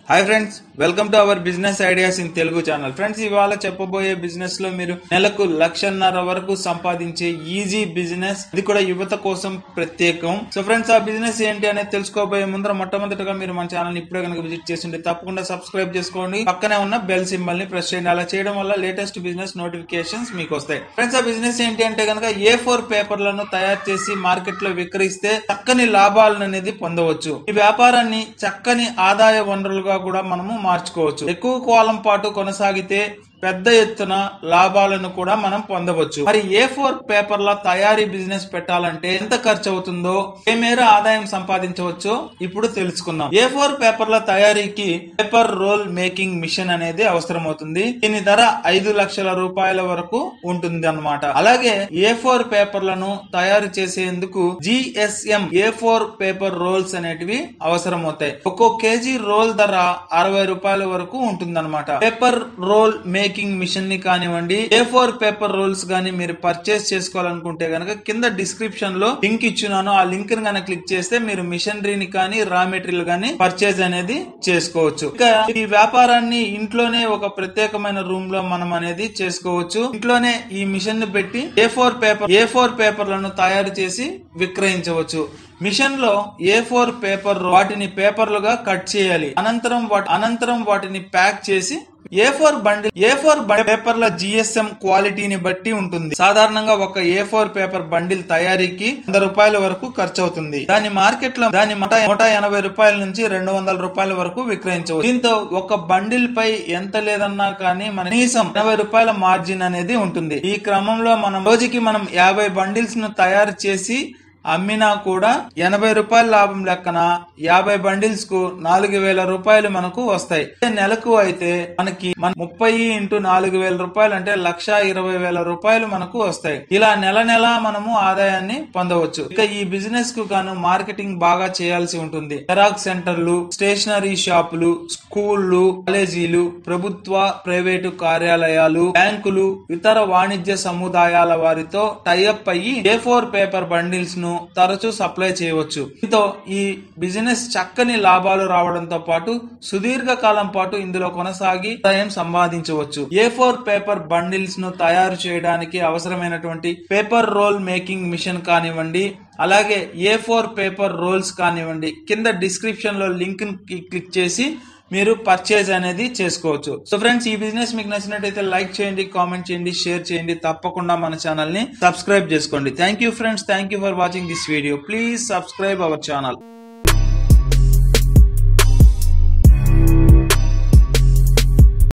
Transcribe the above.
hi friends welcome to our business ideas in Telugu channel friends ఇవాళ చెప్పబోయే business లో మీరు నెలకు లక్షన్నర వరకు సంపాదించే ఈజీ బిజినెస్ ఇది కూడా యువత కోసం ప్రత్యేకం సో ఫ్రెండ్స్ ఆ బిజినెస్ ఏంటి అనేది తెలుసుకోబోయే ముందర మొట్టమొదటిగా మీరు మన ఛానల్ ఇప్పుడే కనుక విజిట్ చేస్తుంటే తప్పకుండా సబ్స్క్రైబ్ చేసుకోండి పక్కనే ఉన్న బెల్ సింబల్ ని ప్రెస్ చేయండి అలా చేయడం వల్ల లేటెస్ట్ బిజినెస్ నోటిఫికేషన్స్ మీకు వస్తాయి ఫ్రెండ్స్ ఆ బిజినెస్ ఏంటి అంటే కనుక ఏ ఫోర్ పేపర్లను తయారు చేసి మార్కెట్ లో విక్రయిస్తే చక్కని లాభాలను అనేది పొందవచ్చు ఈ వ్యాపారాన్ని చక్కని ఆదాయ వనరులుగా కూడా మనము మార్చుకోవచ్చు ఎక్కువ కాలం పాటు కొనసాగితే పెద్ద ఎత్తున లాభాలను కూడా మనం పొందవచ్చు మరి ఏ ఫోర్ పేపర్ల తయారీ బిజినెస్ పెట్టాలంటే ఎంత ఖర్చు అవుతుందో ఏ మేర ఆదాయం సంపాదించవచ్చో ఇప్పుడు తెలుసుకుందాం ఏ ఫోర్ పేపర్ల తయారీకి పేపర్ రోల్ మేకింగ్ మిషన్ అనేది అవసరం అవుతుంది దీని ధర ఐదు లక్షల రూపాయల వరకు ఉంటుంది అన్నమాట అలాగే ఏ ఫోర్ పేపర్లను తయారు చేసేందుకు GSM A four paper rolls అనేటివి అవసరం అవుతాయి ఒక్కో కేజీ రోల్ ధర అరవై రూపాయల వరకు ఉంటుంది పేపర్ రోల్ మేకింగ్ మిషన్ ని కానివ్వండి ఏ ఫోర్ పేపర్ రోల్స్ గానీ మీరు పర్చేస్ చేసుకోవాలనుకుంటే గనక కింద డిస్క్రిప్షన్ లో లింక్ ఇచ్చున్నాను ఆ లింక్ ని కనుక క్లిక్ చేస్తే మీరు మిషనరీని కానీ రా మెటీరియల్ గానీ పర్చేజ్ అనేది చేసుకోవచ్చు ఇక ఈ వ్యాపారాన్ని ఇంట్లోనే ఒక ప్రత్యేకమైన రూమ్ లో మనం అనేది చేసుకోవచ్చు ఇంట్లోనే ఈ మిషన్ ని పెట్టి A four paper A four పేపర్లను తయారు చేసి విక్రయించవచ్చు మిషన్ లో ఏ ఫోర్ పేపర్ వాటిని పేపర్లుగా కట్ చేయాలి అనంతరం వాటి అనంతరం వాటిని ప్యాక్ చేసి A four bundle A four పేపర్ల జిఎస్ఎం క్వాలిటీని బట్టి ఉంటుంది సాధారణంగా ఒక ఏ ఫోర్ పేపర్ బండిల్ తయారీకి వంద రూపాయల వరకు ఖర్చు అవుతుంది దాని మార్కెట్ లో దాని నూట నూట ఎనభై రూపాయల నుంచి రెండు వందల రూపాయల వరకు విక్రయించవచ్చు దీంతో ఒక బండిల్ పై ఎంత లేదన్నా కానీ మన కనీసం ఎనభై రూపాయల మార్జిన్ అనేది ఉంటుంది ఈ క్రమంలో మనం రోజుకి మనం యాభై బండిల్స్ ను తయారు చేసి అమ్మినా కూడా ఎనభై రూపాయల లాభం లెక్కన యాభై బండిల్స్ కు నాలుగు వేల రూపాయలు మనకు వస్తాయి అదే నెలకు అయితే మనకి మన ముప్పై ఇంటూ నాలుగు వేల రూపాయలు అంటే లక్ష ఇరవై వేల రూపాయలు మనకు వస్తాయి ఇలా నెల నెల మనము ఆదాయాన్ని పొందవచ్చు ఇక ఈ బిజినెస్ కు గాను మార్కెటింగ్ బాగా చేయాల్సి ఉంటుంది జెరాక్స్ సెంటర్లు స్టేషనరీ షాపులు స్కూళ్లు కాలేజీలు ప్రభుత్వ ప్రైవేటు కార్యాలయాలు బ్యాంకులు ఇతర వాణిజ్య సముదాయాల వారితో టైఅప్ అయ్యి ఏ ఫోర్ పేపర్ బండిల్స్ ను తరచూ సప్లై చేయవచ్చు దీంతో ఈ బిజినెస్ చక్కని లాభాలు రావడంతో పాటు సుదీర్ఘ కాలం పాటు ఇందులో కొనసాగి ఆదాయం సంపాదించవచ్చు ఏ ఫోర్ పేపర్ బండిల్స్ ను తయారు చేయడానికి అవసరమైనటువంటి పేపర్ రోల్ మేకింగ్ మిషన్ కానివ్వండి అలాగే ఏ ఫోర్ పేపర్ రోల్స్ కానివ్వండి కింద డిస్క్రిప్షన్ లో లింక్ క్లిక్ చేసి మీరు పర్చేజ్ అనేది చేసుకోవచ్చు సో ఫ్రెండ్స్ ఈ బిజినెస్ మీకు నచ్చినట్టయితే లైక్ చేయండి కామెంట్ చేయండి షేర్ చేయండి తప్పకుండా మన ఛానల్ ని సబ్స్క్రైబ్ చేసుకోండి thank you friends thank you for watching this video please subscribe our channel